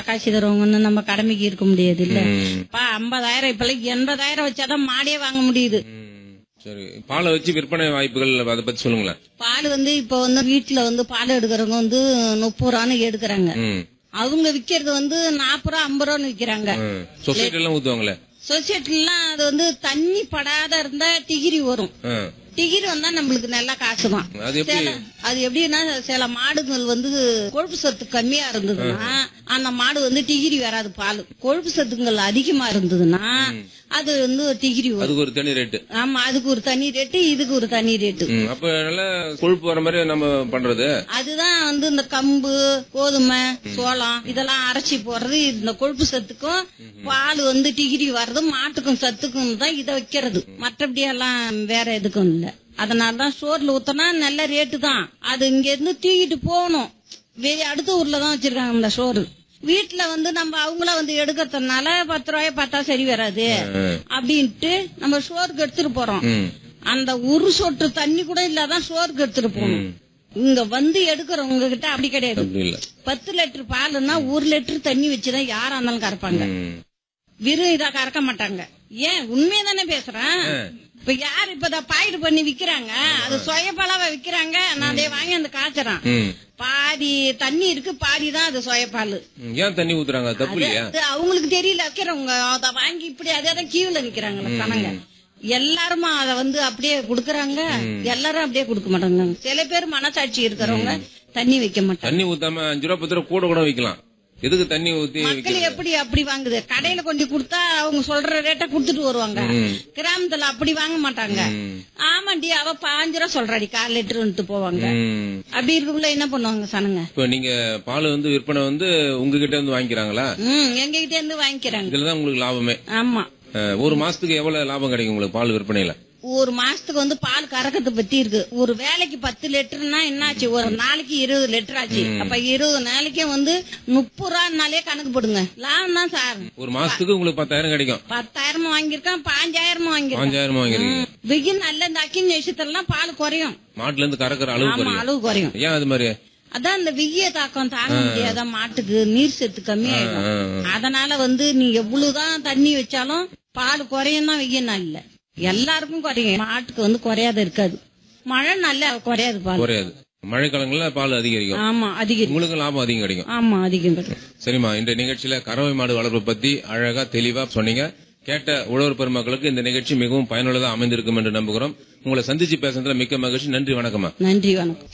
காசு தருவாங்கன்னு நம்ம கடமைக்கு இருக்க முடியாது இல்ல ம். பா ஐம்பதாயிரம் இப்ப எண்பதாயிரம் வச்சாதான் மாடே வாங்க முடியுது ம். சரி பாலை வச்சு விற்பனை வாய்ப்புகள் அதை பத்தி சொல்லுங்களேன் பால் வந்து இப்ப வந்து வீட்டுல வந்து பால் எடுக்கிறவங்க வந்து முப்பது ரூபான்னு எடுக்கிறாங்க ம். அவங்க விக்கிறது வந்து நாற்பது ரூபா ஐம்பது ரூபான்னு விக்கிறாங்க ம். சொசைட்டி எல்லாம் ஊத்துவாங்களே சொசைட்டிலாம் அது வந்து தண்ணி படாத இருந்தா டிகிரி வரும் ஆ. டிகிரி வந்தா நம்மளுக்கு நல்ல காசு தான் அது எப்படி சில- அது எப்படின்னா சில மாடுகள் வந்து கொழுப்பு சத்து கம்மியா இருந்ததுன்னா அந்த மாடு வந்து டிகிரி வராது பால் கொழுப்பு சத்துங்கள் அதிகமா இருந்ததுன்னா அது வந்து டிகிரி வரும் அதுக்கு ஒரு தனி ரேட்டு ஆமா அதுக்கு ஒரு தனி ரேட்டு இதுக்கு ஒரு தனி ரேட்டு ம். அப்ப நல்ல கொழுப்பு வர மாதிரி நம்ம பண்றது அதுதான் வந்து இந்த கம்பு கோதுமை சோளம் இதெல்லாம் அரைச்சி போடுறது இந்த கொழுப்பு சத்துக்கும் பால் வந்து டிகிரி வர்றது மாட்டுக்கும் சத்துக்கும் தான் இதை வைக்கிறது மற்றபடி எல்லாம் வேற எதுக்கும் இல்ல அதனாலதான் சோறுல ஊத்தனா நல்ல ரேட்டு தான் அது இங்க இருந்து தூக்கிட்டு போகணும் வெளிய அடுத்த ஊர்ல தான் வச்சிருக்காங்க இந்த சோறு வீட்டுல வந்து நம்ம அவங்கள வந்து எடுக்கிறதுனால பத்து ரூபாய் பார்த்தா சரி வராது அப்படின்ட்டு நம்ம சோறுக்கு எடுத்துட்டு போறோம் ம். அந்த ஒரு சொட்டு தண்ணி கூட இல்லாதான் சோறுக்கு எடுத்துட்டு போகணும் இங்க வந்து எடுக்கிறவங்க கிட்ட அப்படி கிடையாது அப்படி இல்ல பத்து லிட்டர் பாலுன்னா ஒரு லிட்டர் தண்ணி வச்சுதான் யாரா இருந்தாலும் கறப்பாங்க ம். வெறும் இதா கறக்க மாட்டாங்க ஏன் உண்மையை தானே பேசுறேன் இப்ப யாரு இப்ப இத பாயிடு பண்ணி விக்கிறாங்க அது சுயப்பாலாவ விக்கிறாங்க நான் அதை வாங்கி அந்த காய்ச்சறேன் ம். பாதி தண்ணி இருக்கு பாதி தான் அது சுயப்பால் ம். ஏன் தண்ணி ஊத்துறாங்க அது தப்பு இல்லையா அது அவங்களுக்கு தெரியல வைக்கிறவங்க அத வாங்கி இப்படி அதே தான் கீவுல நிக்கிறாங்களா கணங்க எல்லாருமா அத வந்து அப்படியே குடுக்கறாங்க எல்லாரும் அப்படியே கொடுக்க மாட்டாங்க சில பேர் மனசாட்சி இருக்கிறவங்க தண்ணி வைக்க மாட்டாங்க தண்ணி ஊத்தாம அஞ்சு ரூபா பத்து ரூபா கூட கூட வைக்கலாம் எதுக்கு தண்ணி ஊத்தி மக்கள் விக்கிறது? எப்படி அப்படி வாங்குது கடையில கொண்டு கொடுத்தா அவங்க சொல்ற ரேட்டை கொடுத்துட்டு வருவாங்க ம். கிராமத்துல அப்படி வாங்க மாட்டாங்க ம். ஆமாண்டி அவ பாஞ்சு ரூபா சொல்றாடி கால் லிட்டர்ன்ட்டு போவாங்க ம். அப்படி இருக்கக்குள்ள என்ன பண்ணுவாங்க சனங்க இப்ப நீங்க பால் வந்து விற்பனை வந்து உங்ககிட்ட இருந்து வாங்கிக்கிறாங்களா ம் எங்க கிட்ட இருந்து வாங்கிக்கிறாங்க இதுலதான் உங்களுக்கு லாபமே ஆமா அஹ், ஒரு மாசத்துக்கு எவ்வளவு லாபம் கிடைக்கும் உங்களுக்கு பால் விற்பனையில ஒரு மாசத்துக்கு வந்து பால் கறக்கத்தை பத்தி இருக்கு ஒரு வேலைக்கு பத்து லிட்டர்னா என்னாச்சு ஒரு நாளைக்கு இருபது லிட்டர் ஆச்சு அப்ப இருபது நாளைக்கே வந்து முப்பது ரூபாய்னாலே கணக்கு போடுங்க லாபம் தான் சார் ஒரு மாசத்துக்கு உங்களுக்கு பத்தாயிரம் கிடைக்கும் பத்தாயிரமா வாங்கியிருக்கான் பாஞ்சாயிரமா வாங்கியிருக்கான் பாஞ்சாயிரம் வாங்கிருக்கீங்க வெயில் நல்ல இந்த அக்கின் விஷயத்துலாம் பால் குறையும் மாட்டுல இருந்து கறக்குற அளவு ஆமா குறையும் அளவு குறையும் ஏன் அது மாதிரி அதான் இந்த வெய்ய தாக்கம் தாங்க முடியாத மாட்டுக்கு நீர் சத்து கம்மியாயிடும் ஆ, ஆ. அதனால வந்து நீ எவ்வளவுதான் தண்ணி வச்சாலும் பால் குறையும் தான் வெய்ய நாள்ல எல்லாருக்கும் குறையும் மாட்டுக்கு வந்து குறையாத இருக்காது மழை நல்லா குறையாது பால் குறையாது மழைக்காலங்கள்ல பால் அதிகரிக்கும் ஆமா அதிகம் உங்களுக்கு லாபம் அதிகம் கிடைக்கும் ஆமா அதிகம் கிடைக்கும் சரிம்மா இந்த நிகழ்ச்சியில கறவை மாடு வளர்ப்பு பத்தி அழகா தெளிவா சொன்னீங்க கேட்ட உழவர் பெருமக்களுக்கு இந்த நிகழ்ச்சி மிகவும் பயனுள்ளதா அமைந்திருக்கும் என்று நம்புகிறோம் உங்களை சந்திச்சு பேசுறதுல மிக்க மகிழ்ச்சி நன்றி வணக்கம்மா நன்றி வணக்கம்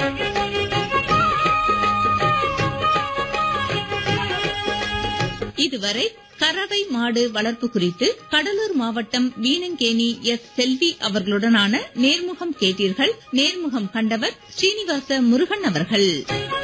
இதுவரை கறவை மாடு வளர்ப்பு குறித்து கடலூர் மாவட்டம் வீணங்கேணி எஸ் செல்வி அவர்களுடனான நேர்முகம் கேட்டீர்கள் நேர்முகம் கண்டவர் ஸ்ரீனிவாச முருகன் அவர்கள்